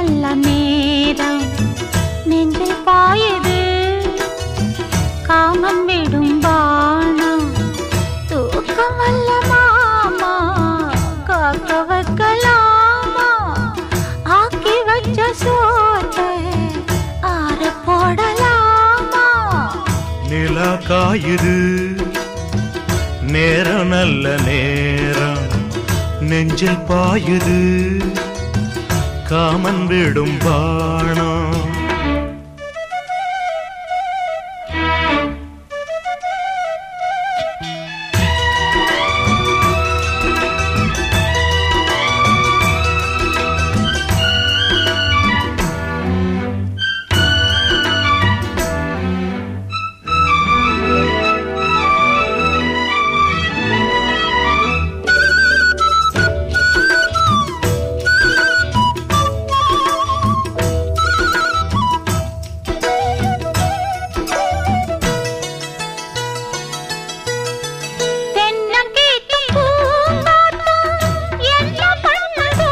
நல்ல நேரம் நெஞ்சில் பாயுது காமன் விடும் பானம் தூக்கம் வல்ல மாமா காக்க வைக்கலாமா ஆக்கி வச்ச சோத்தை ஆற போடலாமா நிலா காயுது நேரம் நல்ல நேரம் நெஞ்சில் பாயுது காமன் விடும் பாணம் தென்னங்கீத்தும் பூங்காத்தும் என்ன பண்ணுதோ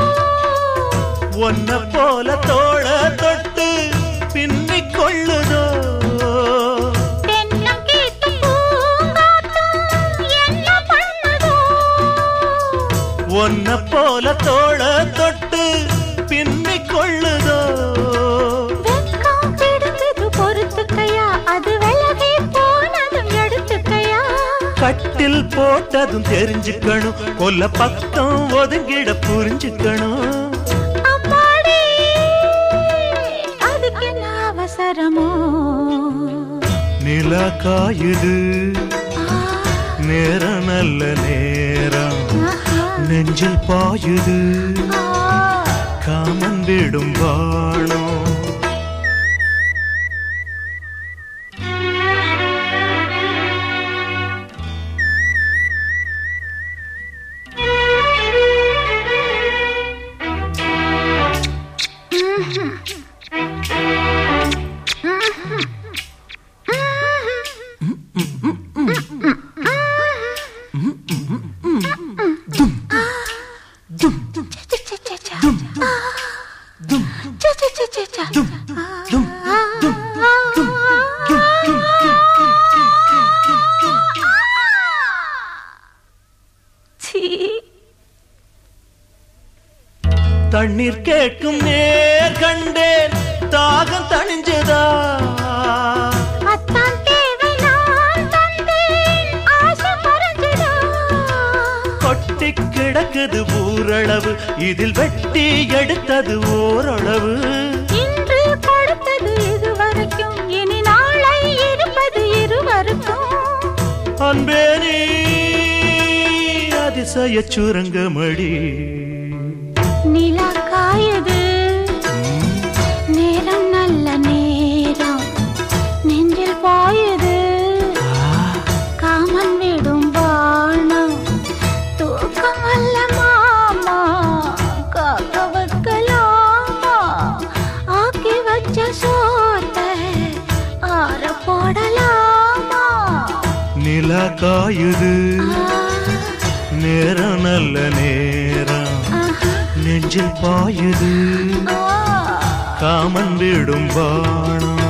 ஒன்ன போல தோள தொட்டு பின்னிக் கொள்ளுதோ தென்னங்கீத்தும் பூங்காத்தும் என்ன பண்ணுதோ ஒன்ன போல தோள தொட்டு பின்னிக் கொள்ளுதோ வெட்கம் பிடிச்சது பொறுத்துக்கையா அது விலகி போனதும் எடுத்துக்கையா கட்டில் போட்டதும் தெரிஞ்சுக்கணும் கொல்ல பக்கம் ஒதுங்கிட புரிஞ்சுக்கணும் அம்மாடி அதுக்கு என்ன அவசரமோ நிலா காயுது நேரம் நல்ல நேரம் நெஞ்சில் பாயுது காமன் விடும் வாணம் தண்ணீர் கேட்கும் நேர் கண்டேன் தாகம் தணிஞ்சதா அத்தான் தேவை நான் தந்தேன் ஆசை மறைஞ்சதா கொட்டி கிடக்குது ஊரளவு இதில் வெட்டி எடுத்தது ஓரளவு இன்று கொடுத்தது இதுவரைக்கும் இனி நாளை இருப்பது இருவருக்கும் அன்பே நீ அதிசய சுரங்கமடி நிலா காயுது நேரம் நல்ல நேரம் நெஞ்சில் பாயுது காமன் விடும் வானம் தூக்கம் வல்ல மாமா காக்க வைக்கலாமா ஆக்கி வச்ச சோத்தை ஆற போடலாமா நிலா காயுது ஆ, நேரம் நல்ல நேரம் ஆஹா, நெஞ்சில் பாயுது ஆ. காமன் விடும் வாணம்